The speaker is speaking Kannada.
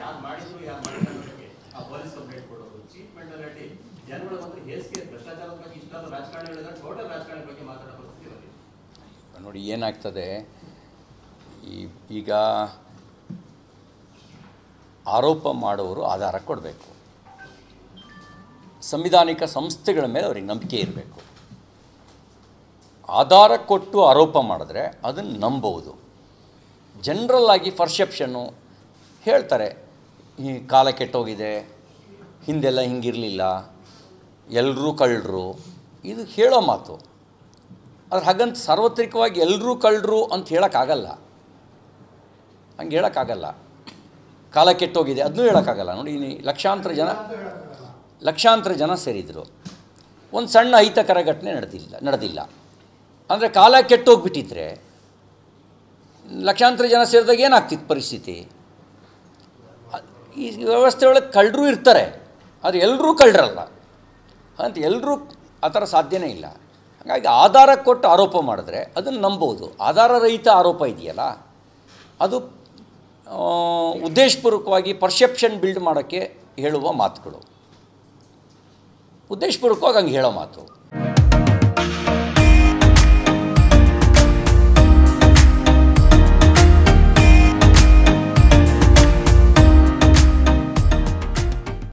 ಯಾರು ಮಾಡಿದ್ರು ಯಾರು ಮಾಡಿಲ್ಲ ಅನ್ನೋದಕ್ಕೆ ಆ ಪೊಲೀಸ್ ಕಂಪ್ಲೇಂಟ್ ಕೊಡೋದು ಚೀಫ್ ಮೆಂಟಾಲಿಟಿ ಜನಗಳ ಒಂದು ಹೇಸಿಗೆ ಭ್ರಷ್ಟಾಚಾರದ ಬಗ್ಗೆ ಇಷ್ಟೊಂದು ರಾಜಕಾರಣಿಗಳಿದ್ರೆ ಟೋಟಲ್ ರಾಜಕಾರಣಿ ಬಗ್ಗೆ ಮಾತಾಡೋ ಪರಿಸ್ಥಿತಿ ಬಂದಿದೆ ನೋಡಿ ಏನಾಗ್ತದೆ ಈ ಈಗ ಆರೋಪ ಮಾಡುವವರು ಆಧಾರ ಕೊಡಬೇಕು ಸಂವಿಧಾನಿಕ ಸಂಸ್ಥೆಗಳ ಮೇಲೆ ಅವ್ರಿಗೆ ನಂಬಿಕೆ ಇರಬೇಕು ಆಧಾರ ಕೊಟ್ಟು ಆರೋಪ ಮಾಡಿದ್ರೆ ಅದನ್ನು ನಂಬೋದು ಜನರಲ್ ಆಗಿ ಪರ್ಸೆಪ್ಷನ್ನು ಹೇಳ್ತಾರೆ ಈ ಕಾಲ ಕೆಟ್ಟೋಗಿದೆ ಹಿಂದೆಲ್ಲ ಹಿಂಗಿರಲಿಲ್ಲ ಎಲ್ಲರೂ ಕಳ್ಳರು ಇದು ಹೇಳೋ ಮಾತು ಆದ್ರೆ ಹಾಗಂತ ಸಾರ್ವತ್ರಿಕವಾಗಿ ಎಲ್ಲರೂ ಕಳ್ಳರು ಅಂತ ಹೇಳೋಕ್ಕಾಗಲ್ಲ ಹಂಗೆ ಹೇಳೋಕ್ಕಾಗಲ್ಲ ಕಾಲ ಕೆಟ್ಟೋಗಿದೆ ಅದನ್ನೂ ಹೇಳೋಕ್ಕಾಗಲ್ಲ ನೋಡಿ ಈ ಲಕ್ಷಾಂತರ ಜನ ಲಕ್ಷಾಂತರ ಜನ ಸೇರಿದರು ಒಂದು ಸಣ್ಣ ಅಹಿತಕರ ಘಟನೆ ನಡೆದಿಲ್ಲ ನಡೆದಿಲ್ಲ ಅಂದರೆ ಕಾಲ ಕೆಟ್ಟೋಗ್ಬಿಟ್ಟಿದ್ರೆ ಲಕ್ಷಾಂತರ ಜನ ಸೇರಿದಾಗ ಏನಾಗ್ತಿತ್ತು ಪರಿಸ್ಥಿತಿ ಅ- ಈ ವ್ಯವಸ್ಥೆ ಒಳಗೆ ಕಳ್ಳರು ಇರ್ತಾರೆ ಆದರೆ ಎಲ್ಲರೂ ಕಳ್ಳರಲ್ಲ ಅಂತ ಎಲ್ಲರೂ ಆ ಥರ ಸಾಧ್ಯನೇ ಇಲ್ಲ ಹಾಗಾಗಿ ಆಧಾರ ಕೊಟ್ಟು ಆರೋಪ ಮಾಡಿದ್ರೆ ಅದನ್ನು ನಂಬೋದು ಆಧಾರ ರಹಿತ ಆರೋಪ ಇದೆಯಲ್ಲ ಅದು ಆ, ಉದ್ದೇಶಪೂರ್ವಕವಾಗಿ ಪರ್ಸೆಪ್ಷನ್ ಬಿಲ್ಡ್ ಮಾಡೋಕ್ಕೆ ಹೇಳುವ ಮಾತುಗಳು ಉದ್ದೇಶಪೂರ್ವಕವಾಗಿ ಹಂಗೆ ಹೇಳೋ ಮಾತು